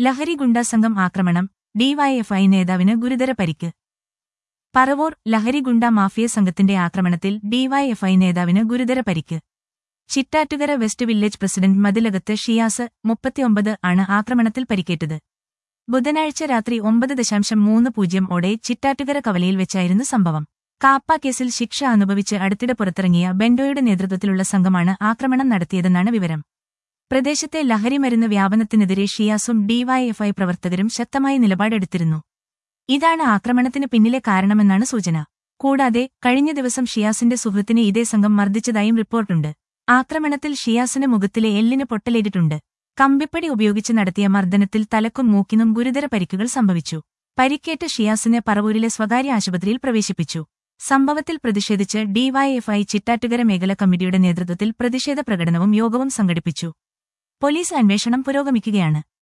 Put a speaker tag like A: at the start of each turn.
A: ലഹരി ഗുണ്ടാ സംഘം ആക്രമണം ഡിവൈഎഫ്ഐ നേതാവിന് ഗുരുതര പരിക്ക് പറവൂർ ലഹരി ഗുണ്ടാ മാഫിയ സംഘത്തിന്റെ ആക്രമണത്തിൽ ഡിവൈഎഫ്ഐ നേതാവിന് ഗുരുതര പരിക്ക് ചിറ്റാറ്റുകര വെസ്റ്റ് വില്ലേജ് പ്രസിഡന്റ് മതിലകത്ത് ഷിയാസ് മുപ്പത്തിയൊമ്പത് ആണ് ആക്രമണത്തിൽ പരിക്കേറ്റത് ബുധനാഴ്ച രാത്രി ഒമ്പത് ദശാംശം മൂന്ന് പൂജ്യം ഓടെ ചിറ്റാറ്റുകര കവലയിൽ വെച്ചായിരുന്നു സംഭവം കാപ്പ കേസിൽ ശിക്ഷ അനുഭവിച്ച് അടുത്തിടെ പുറത്തിറങ്ങിയ ബെൻഡോയുടെ നേതൃത്വത്തിലുള്ള സംഘമാണ് ആക്രമണം നടത്തിയതെന്നാണ് വിവരം പ്രദേശത്തെ ലഹരിമരുന്ന് വ്യാപനത്തിനെതിരെ ഷിയാസും ഡിവൈഎഫ്ഐ പ്രവർത്തകരും ശക്തമായ നിലപാടെടുത്തിരുന്നു ഇതാണ് ആക്രമണത്തിന് പിന്നിലെ കാരണമെന്നാണ് സൂചന കൂടാതെ കഴിഞ്ഞ ദിവസം ഷിയാസിന്റെ സുഹൃത്തിനെ ഇതേ സംഘം മർദ്ദിച്ചതായും റിപ്പോർട്ടുണ്ട് ആക്രമണത്തിൽ ഷിയാസിന് മുഖത്തിലെ എല്ലിന് പൊട്ടലേറ്റിട്ടുണ്ട് കമ്പിപ്പടി ഉപയോഗിച്ച് നടത്തിയ മർദ്ദനത്തിൽ തലക്കും മൂക്കിനും ഗുരുതര പരിക്കുകൾ സംഭവിച്ചു പരിക്കേറ്റ ഷിയാസിനെ പറവൂരിലെ സ്വകാര്യ ആശുപത്രിയിൽ പ്രവേശിപ്പിച്ചു സംഭവത്തിൽ പ്രതിഷേധിച്ച് ഡിവൈഎഫ്ഐ ചിറ്റാറ്റുകര മേഖല കമ്മിറ്റിയുടെ നേതൃത്വത്തിൽ പ്രതിഷേധ പ്രകടനവും യോഗവും സംഘടിപ്പിച്ചു പോലീസ് അന്വേഷണം പുരോഗമിക്കുകയാണ്